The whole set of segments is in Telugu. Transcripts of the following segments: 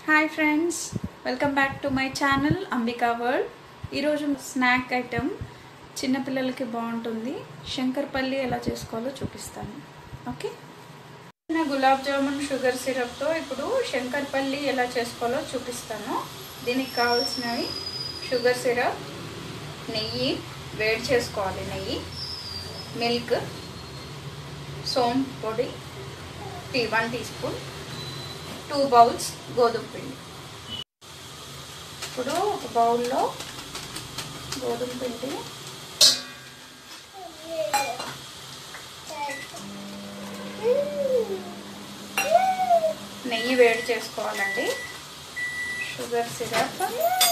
hi friends welcome back to my channel Ambika world ఈరోజు స్నాక్ ఐటెం చిన్నపిల్లలకి బాగుంటుంది శంకర్పల్లి ఎలా చేసుకోవాలో చూపిస్తాను ఓకే నా గులాబ్ జామున్ షుగర్ సిరప్తో ఇప్పుడు శంకర్పల్లి ఎలా చేసుకోవాలో చూపిస్తాను దీనికి కావాల్సినవి షుగర్ సిరప్ నెయ్యి వేడి చేసుకోవాలి నెయ్యి మిల్క్ సోమ్ పొడి టీ one teaspoon two bowls గోధుమ పిండి ఇప్పుడు ఒక బౌల్లో గోధుమ పిండి నెయ్యి వేడి చేసుకోవాలండి షుగర్ సిరప్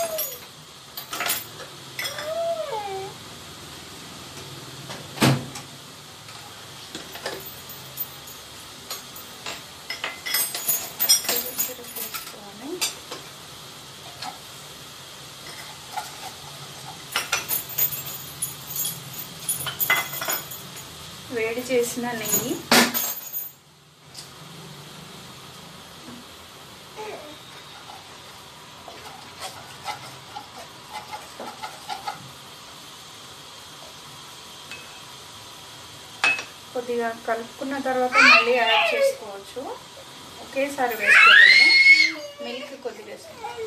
షుగర్ సిరప్ వేసుకోవాలి వేడి చేసిన నెయ్యి కొద్దిగా కలుపుకున్న తర్వాత మళ్ళీ యాడ్ చేసుకోవచ్చు ఒకేసారి వేసుకోకూడదు మిల్క్ కొద్దిగా వేసుకోవాలి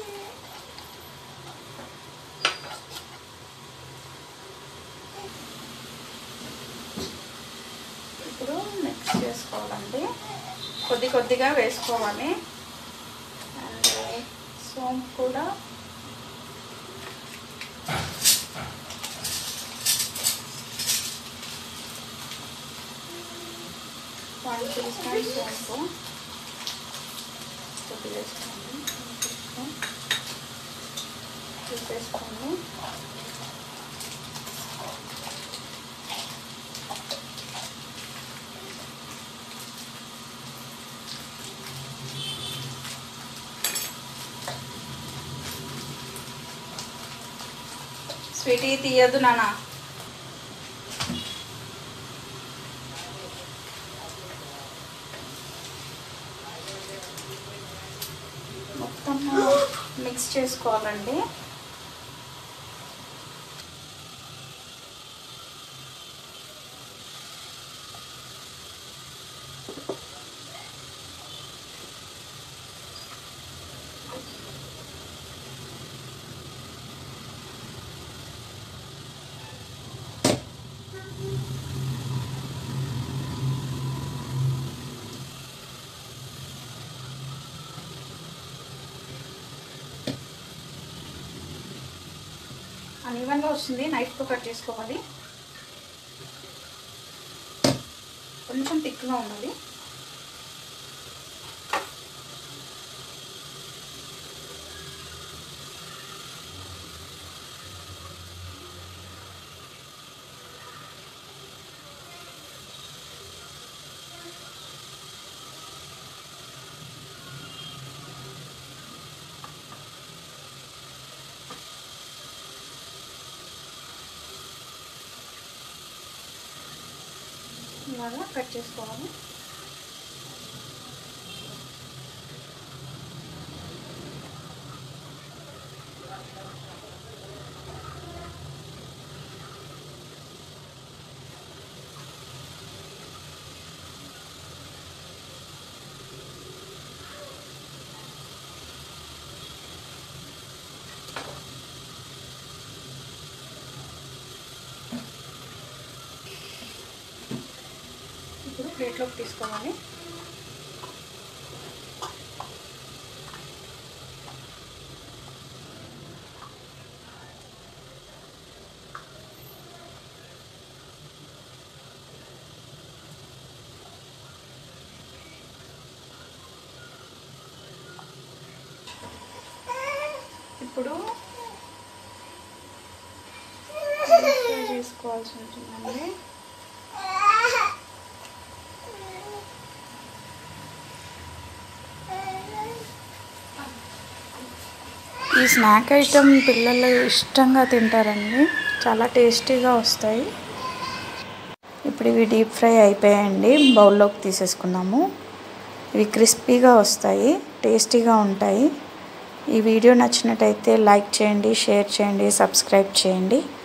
ఇప్పుడు మిక్స్ చేసుకోవాలండి కొద్ది కొద్దిగా వేసుకోవాలి అండ్ సోంపు కూడా వన్ టీ స్పూన్ సోంపు కొద్దిగా వేసుకోండి తీసేసుకోండి స్వీటీ తీయద్దు నాన్న మొత్తం మిక్స్ చేసుకోవాలండి అన్ఈవెన్గా వస్తుంది నైఫ్తో కట్ చేసుకోవాలి కొంచెం థిక్గా ఉన్నది ఇలాగా కట్ చేసుకోవాలి ఇప్పుడు ప్లేట్లోకి తీసుకోవాలి ఇప్పుడు ఫ్రై చేసుకోవాల్సి ఉంటుందండి ఈ స్నాక్ ఐటెం పిల్లలు ఇష్టంగా తింటారండి చాలా టేస్టీగా వస్తాయి ఇప్పుడు ఇవి డీప్ ఫ్రై అయిపోయాయండి బౌల్లోకి తీసేసుకుందాము ఇవి క్రిస్పీగా వస్తాయి టేస్టీగా ఉంటాయి ఈ వీడియో నచ్చినట్టయితే లైక్ చేయండి షేర్ చేయండి సబ్స్క్రైబ్ చేయండి